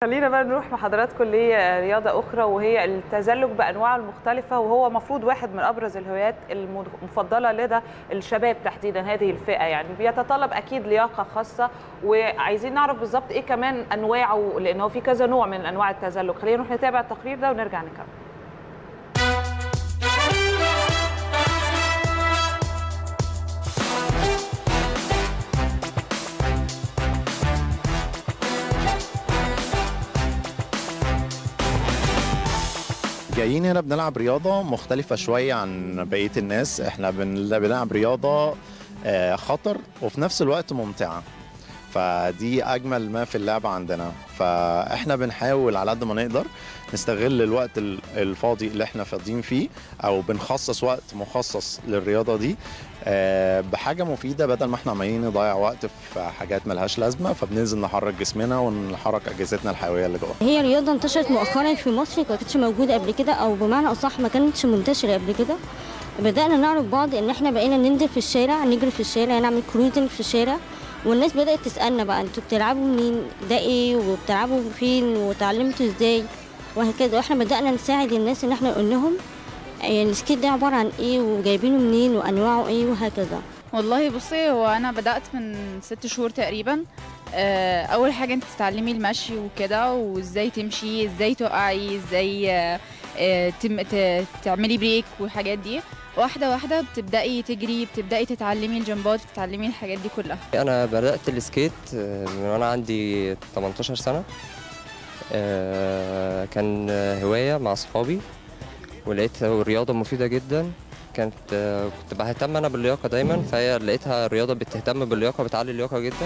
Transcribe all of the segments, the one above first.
خلينا بقى نروح مع حضراتكم لرياضة أخرى وهي التزلج بأنواعه المختلفة وهو مفروض واحد من أبرز الهوايات المفضلة لدى الشباب تحديدا هذه الفئة يعني بيتطلب أكيد لياقة خاصة وعايزين نعرف بالظبط إيه كمان أنواعه لأن هو في كذا نوع من أنواع التزلج خلينا نروح نتابع التقرير ده ونرجع نكمل جايين هنا بنلعب رياضة مختلفة شوية عن بقية الناس احنا بن- بنلعب رياضة آه، خطر وفي نفس الوقت ممتعة فدي أجمل ما في اللعبة عندنا فاحنا بنحاول على قد ما نقدر نستغل الوقت ال- الفاضي اللي احنا فاضيين فيه أو بنخصص وقت مخصص للرياضة دي آه، بحاجة مفيدة بدل ما احنا عمالين نضيع وقت في حاجات ملهاش لازمة فبننزل نحرك جسمنا ونحرك أجهزتنا الحيوية اللي جوه هي رياضة انتشرت مؤخرا في مصر ما كانتش موجودة قبل كده أو بمعنى أصح ما كانتش منتشرة قبل كده بدأنا نعرف بعض إن إحنا بقينا ننزل في الشارع نجري في الشارع نعمل كروزنج في الشارع والناس بدأت تسألنا بقى انتوا بتلعبوا منين ده ايه وبتلعبوا فين وتعلمتوا ازاي وهكذا واحنا بدأنا نساعد الناس إن احنا نقول لهم يعني السكيت ده عبارة عن ايه وجايبينه منين وأنواعه ايه وهكذا والله بصي هو انا بدات من ست شهور تقريبا آه، اول حاجه انت تتعلمي المشي وكده وازاي تمشي ازاي تقعي ازاي آه، آه، تم- ت- تعملي بريك والحاجات دي واحده واحده بتبداي تجري بتبداي تتعلمي الجمبات تتعلمي الحاجات دي كلها انا بدات السكيت آه، من وانا عندي 18 سنه آه، كان آه، هوايه مع اصحابي ولقيت الرياضه مفيده جدا كانت آه، كنت بهتم انا باللياقه دايما فهي لقيتها الرياضه بتهتم باللياقه بتعلي اللياقه جدا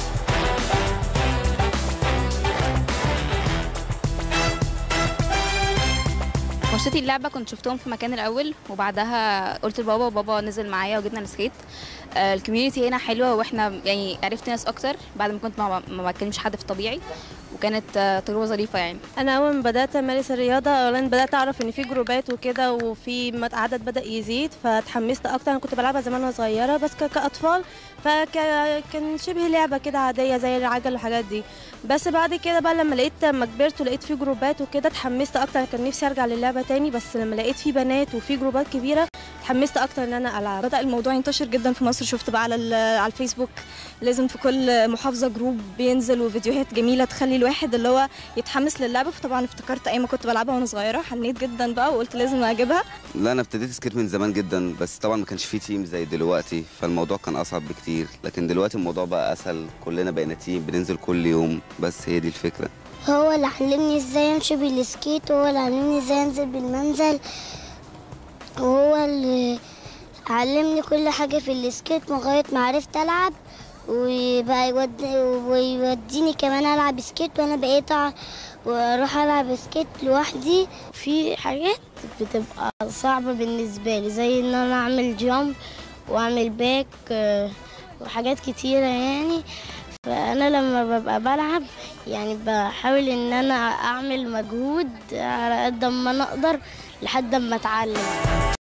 ورشتي اللعبه كنت شفتهم في مكان الاول وبعدها قلت لبابا وبابا نزل معايا وجبنا السكيت آه، الكوميونتي هنا حلوه واحنا يعني عرفت ناس اكتر بعد ما كنت ما ما بتكلمش حد في الطبيعي وكانت آه، تجربه ظريفه يعني انا اول ما بدات امارس الرياضه اولا بدات اعرف ان في جروبات وكده وفي مت- عدد بدا يزيد فاتحمست اكتر انا كنت بلعبها زمان وانا صغيره بس ك- كاطفال فكان شبه لعبه كده عاديه زي العجل والحاجات دي بس بعد كده بقى لما لقيت لما كبرت ولقيت في جروبات وكده اتحمست اكتر كان نفسي ارجع للعبه تاني بس لما لقيت في بنات وفي جروبات كبيره اتحمست اكتر ان انا العب بدأ الموضوع ينتشر جدا في مصر شفت بقى على ال- على الفيسبوك لازم في كل محافظة جروب بينزل وفيديوهات جميلة تخلي الواحد اللي هو يتحمس للعبة فطبعا افتكرت أيام ما كنت بلعبها وأنا صغيرة حنيت جدا بقى وقلت لازم أجيبها لا انا ابتديت سكيت من زمان جدا بس طبعا ما كانش فيه تيم زي دلوقتي فالموضوع كان اصعب بكتير لكن دلوقتي الموضوع بقى اسهل كلنا بقينا تيم بننزل كل يوم بس هي دي الفكره هو اللي علمني ازاي امشي بالسكيت وهو اللي علمني ازاي انزل بالمنزل وهو اللي علمني كل حاجة في السكيت لغاية ما عرفت ألعب وبقى يودي ويوديني كمان ألعب سكيت وأنا بقيت أع- وأروح ألعب سكيت لوحدي في حاجات بتبقى صعبة بالنسبة لي زي إن أنا أعمل جامب وأعمل باك آه، وحاجات كتيرة يعني فأنا لما ببقى بلعب يعني بحاول إن أنا أعمل مجهود على قد ما أنا أقدر لحد ما أتعلم